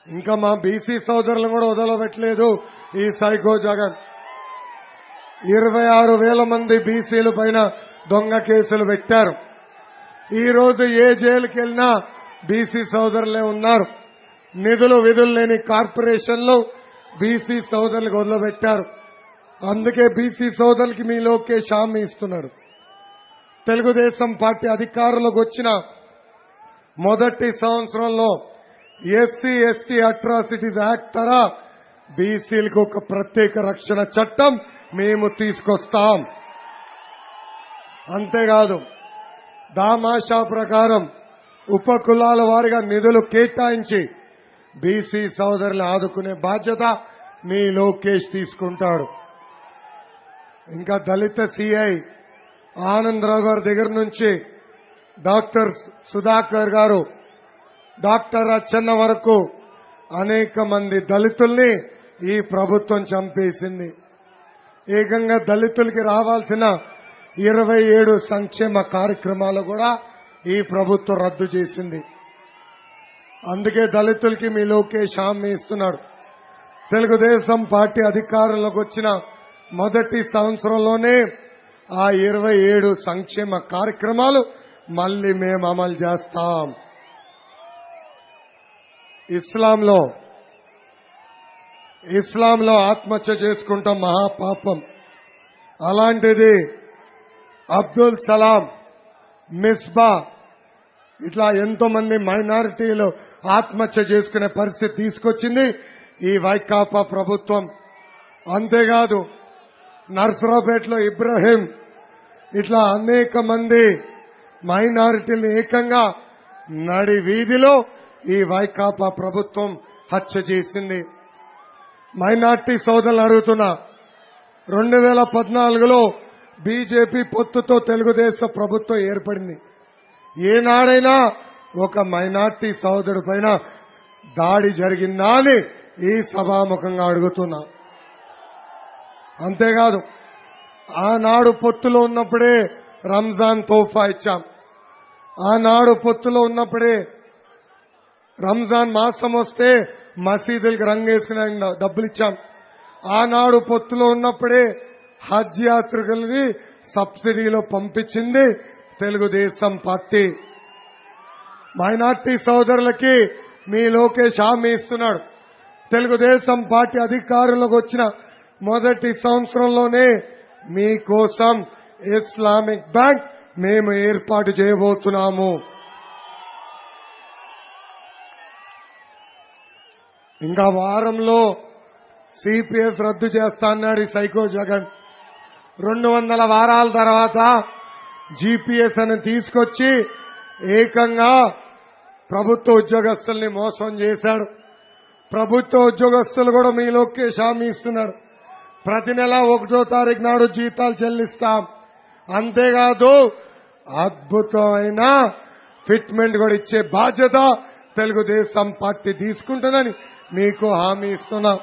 ఇంకా మా బీసీ సోదరులను కూడా వదలబెట్టలేదు ఈ సైకో జగన్ ఇరవై ఆరు వేల మంది బీసీల పైన దొంగ కేసులు పెట్టారు ఈ రోజు ఏ జైలుకి వెళ్ళినా బీసీ సోదరులే ఉన్నారు నిధులు విధులు లేని కార్పొరేషన్లు బీసీ సోదరులకు వదిలిపెట్టారు అందుకే బీసీ సోదరులకి మీ లోకేష్ హామీ ఇస్తున్నాడు తెలుగుదేశం పార్టీ అధికారులకు వచ్చిన మొదటి సంవత్సరంలో ఎస్సీ ఎస్టీ అట్రాసిటీస్ యాక్ట్ తరా బీసీలకు ఒక ప్రత్యేక రక్షణ చట్టం మేము తీసుకొస్తాం అంతేకాదు దామాషా ప్రకారం ఉప కులాల వారిగా నిధులు కేటాయించి బీసీ సోదరులు ఆదుకునే బాధ్యత మీ లోకేష్ తీసుకుంటాడు ఇంకా దళిత సిఐ ఆనందరావు గారి దగ్గర నుంచి డాక్టర్ సుధాకర్ గారు డాక్టర్ అచ్చన్న వరకు అనేక మంది దళితుల్ని ఈ ప్రభుత్వం చంపేసింది ఏకంగా దళితులకి రావాల్సిన ఇరవై ఏడు సంక్షేమ కార్యక్రమాలు కూడా ఈ ప్రభుత్వం రద్దు చేసింది అందుకే దళితులకి మీ లోకేష్ హామీ ఇస్తున్నాడు తెలుగుదేశం పార్టీ అధికారంలోకి వచ్చిన మొదటి సంవత్సరంలోనే ఆ ఇరవై ఏడు సంక్షేమ కార్యక్రమాలు మళ్లీ మేము అమలు చేస్తాం ఇస్లాంలో ఇస్లాంలో ఆత్మహత్య చేసుకుంటాం మహాపాపం అలాంటిది అబ్దుల్ సలాం మిస్బా ఇట్లా ఎంతో మంది మైనారిటీలు ఆత్మహత్య చేసుకునే పరిస్థితి తీసుకొచ్చింది ఈ వైకాపా ప్రభుత్వం అంతేకాదు నర్సరావుపేటలో ఇబ్రహీం ఇట్లా అనేక మంది మైనారిటీలు ఏకంగా నడి వీధిలో ఈ వైకాపా ప్రభుత్వం హత్య చేసింది మైనార్టీ సోదరులు అడుగుతున్నా రెండు వేల పద్నాలుగులో బీజేపీ పొత్తుతో తెలుగుదేశం ప్రభుత్వం ఏర్పడింది ఏనాడైనా ఒక మైనార్టీ సోదరుడి పైన దాడి జరిగిందా అని ఈ సభాముఖంగా అడుగుతున్నా అంతేకాదు ఆనాడు పొత్తులో ఉన్నప్పుడే రంజాన్ తోఫా ఇచ్చాం ఆనాడు పొత్తులో ఉన్నప్పుడే రంజాన్ మాసం వస్తే మసీదులకు రంగేసుకునే డబ్బులు ఇచ్చాం ఆనాడు పొత్తులో ఉన్నప్పుడే హజ్ యాత్రికులని సబ్సిడీలో పంపించింది తెలుగుదేశం పార్టీ మైనార్టీ సోదరులకి మీ లోకేష్ హామీ ఇస్తున్నాడు తెలుగుదేశం పార్టీ అధికారులకు వచ్చిన మొదటి సంవత్సరంలోనే మీకోసం ఇస్లామిక్ బ్యాంక్ మేము ఏర్పాటు చేయబోతున్నాము ఇంకా వారంలో సిపిఎస్ రద్దు చేస్తా అన్నాడు ఈ సైకో జగన్ రెండు వందల వారాల తర్వాత జీపీఎస్ అని తీసుకొచ్చి ఏకంగా ప్రభుత్వ ఉద్యోగస్తుల్ని మోసం చేశాడు ప్రభుత్వ ఉద్యోగస్తులు కూడా మీ లోకేష్ హామీ ఇస్తున్నాడు ప్రతి నెల ఒకటో తారీఖు నాడు జీతాలు చెల్లిస్తాం అంతేకాదు అద్భుతమైన ఫిట్మెంట్ కూడా ఇచ్చే బాధ్యత తెలుగుదేశం పార్టీ తీసుకుంటుందని మీకు హామీ ఇస్తున్నాం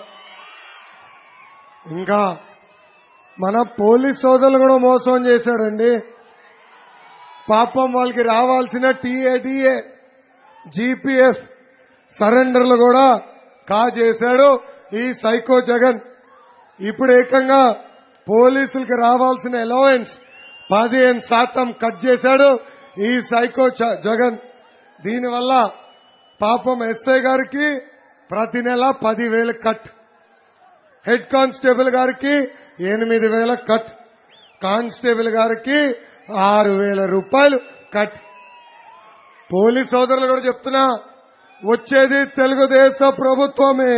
ఇంకా మన పోలీస్ సోదరులు కూడా మోసం చేశాడండి పాపం వాళ్ళకి రావాల్సిన టీఏడిఏ జీపీఎఫ్ సరెండర్లు కూడా కాజేశాడు ఈ సైకో జగన్ ఇప్పుడు ఏకంగా పోలీసులకి రావాల్సిన అలవెన్స్ పదిహేను శాతం కట్ చేశాడు ఈ సైకో చ- జగన్ దీనివల్ల పాపం ఎస్ఐ గారికి ప్రతి నెల పదివేలు కట్ హెడ్ కానిస్టేబుల్ గారికి ఎనిమిది వేల కట్ కానిస్టేబుల్ గారికి ఆరు వేల రూపాయలు కట్ పోలీస్ సోదరులు కూడా చెప్తున్నా వచ్చేది తెలుగుదేశం ప్రభుత్వమే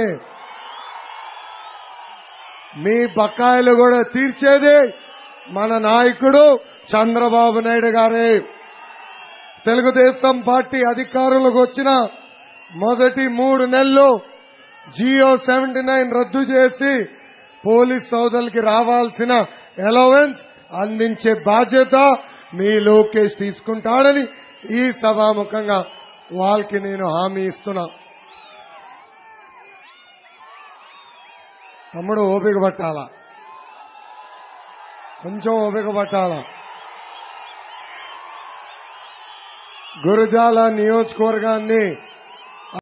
మీ బకాయిలు కూడా తీర్చేది మన నాయకుడు చంద్రబాబు నాయుడు గారే తెలుగుదేశం పార్టీ అధికారులకు వచ్చిన మొదటి మూడు నెలలు జియో సెవెంటీ నైన్ రద్దు చేసి పోలీస్ సోదరులకి రావాల్సిన అలవెన్స్ అందించే బాధ్యత మీ లోకేష్ తీసుకుంటాడని ఈ సభాముఖంగా వాళ్ళకి నేను హామీ ఇస్తున్నా తమ్ముడు ఓపిక పట్టాలా కొంచెం ఓపిక పట్టాలా గురజాల నియోజకవర్గాన్ని